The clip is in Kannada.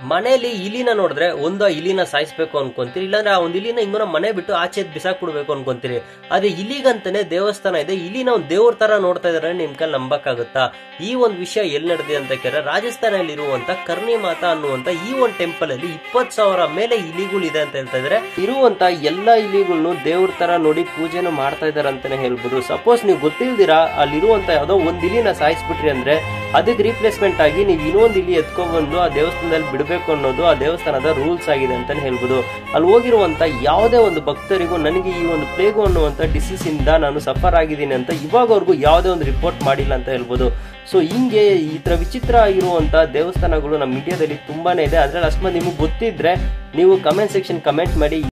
ಮನೆಯಲ್ಲಿ ಇಲಿನ ನೋಡಿದ್ರೆ ಒಂದು ಆ ಇಲಿನ ಸಾಯಿಸ್ಬೇಕು ಅನ್ಕೊಂತೀರಿ ಇಲ್ಲಾಂದ್ರೆ ಆ ಒಂದು ಇಲಿನ ಹಿಂಗೋ ಮನೆ ಬಿಟ್ಟು ಆಚೆ ಬಿಸಾಕ್ಬಿಡ್ಬೇಕು ಅನ್ಕೊಂತೀರಿ ಆದ್ರೆ ಇಲಿಗಂತಾನೆ ದೇವಸ್ಥಾನ ಇದೆ ಇಲಿನ ಒಂದು ದೇವ್ರ ತರ ನೋಡ್ತಾ ಇದಾರೆ ನಿಮ್ ಕೈಲಿ ನಂಬಕ್ಕಾಗುತ್ತಾ ಈ ಒಂದು ವಿಷಯ ಎಲ್ಲಿ ನಡೆದಿದೆ ಅಂತ ಕೇಳಿದ್ರೆ ರಾಜಸ್ಥಾನಲ್ಲಿ ಇರುವಂತ ಕರ್ಣಿ ಮಾತಾ ಅನ್ನುವಂತ ಈ ಒಂದು ಟೆಂಪಲ್ ಅಲ್ಲಿ ಇಪ್ಪತ್ ಸಾವಿರ ಮೇಲೆ ಇಲಿಗಳಿದೆ ಅಂತ ಹೇಳ್ತಾ ಇದಾರೆ ಇರುವಂತ ಎಲ್ಲಾ ಇಲಿಗಳನ್ನು ದೇವ್ರ ತರ ನೋಡಿ ಪೂಜೆನ ಮಾಡ್ತಾ ಇದಾರೆ ಅಂತಾನೆ ಹೇಳ್ಬೋದು ಸಪೋಸ್ ನೀವು ಗೊತ್ತಿಲ್ದಿರಾ ಅಲ್ಲಿರುವಂತ ಯಾವ್ದೋ ಒಂದ್ ಇಲಿನ ಸಾಯಿಸ್ಬಿಟ್ರಿ ಅಂದ್ರೆ ಅದಕ್ಕೆ ರೀಪ್ಲೇಸ್ಮೆಂಟ್ ಆಗಿ ನೀವು ಇನ್ನೊಂದು ಇಲಿ ಎತ್ಕೊಬಂದು ಆ ದೇವಸ್ಥಾನದಲ್ಲಿ ಬಿಡಬೇಕು ಅನ್ನೋದು ಆ ದೇವಸ್ಥಾನದ ರೂಲ್ಸ್ ಆಗಿದೆ ಅಂತಾನೆ ಹೇಳ್ಬೋದು ಅಲ್ಲಿ ಹೋಗಿರುವಂತ ಯಾವುದೇ ಒಂದು ಭಕ್ತರಿಗೂ ನನಗೆ ಈ ಒಂದು ಪ್ಲೇಗು ಅನ್ನುವಂತ ಡಿಸೀಸ್ ಇಂದ ನಾನು ಸಫರ್ ಆಗಿದ್ದೀನಿ ಅಂತ ಇವಾಗವರೆಗೂ ಯಾವುದೇ ಒಂದು ರಿಪೋರ್ಟ್ ಮಾಡಿಲ್ಲ ಅಂತ ಹೇಳ್ಬೋದು ಸೊ ಹಿಂಗೆ ಈ ತರ ವಿಚಿತ್ರ ಆಗಿರುವಂತ ದೇವಸ್ಥಾನಗಳು ನಮ್ಮ ಇಂಡಿಯಾದಲ್ಲಿ ತುಂಬಾನೇ ಇದೆ ಅದ್ರಲ್ಲಿ ಅಕಸ್ಮಾತ್ ನಿಮಗೆ ಗೊತ್ತಿದ್ರೆ ನೀವು ಕಮೆಂಟ್ ಸೆಕ್ಷನ್ ಕಮೆಂಟ್ ಮಾಡಿ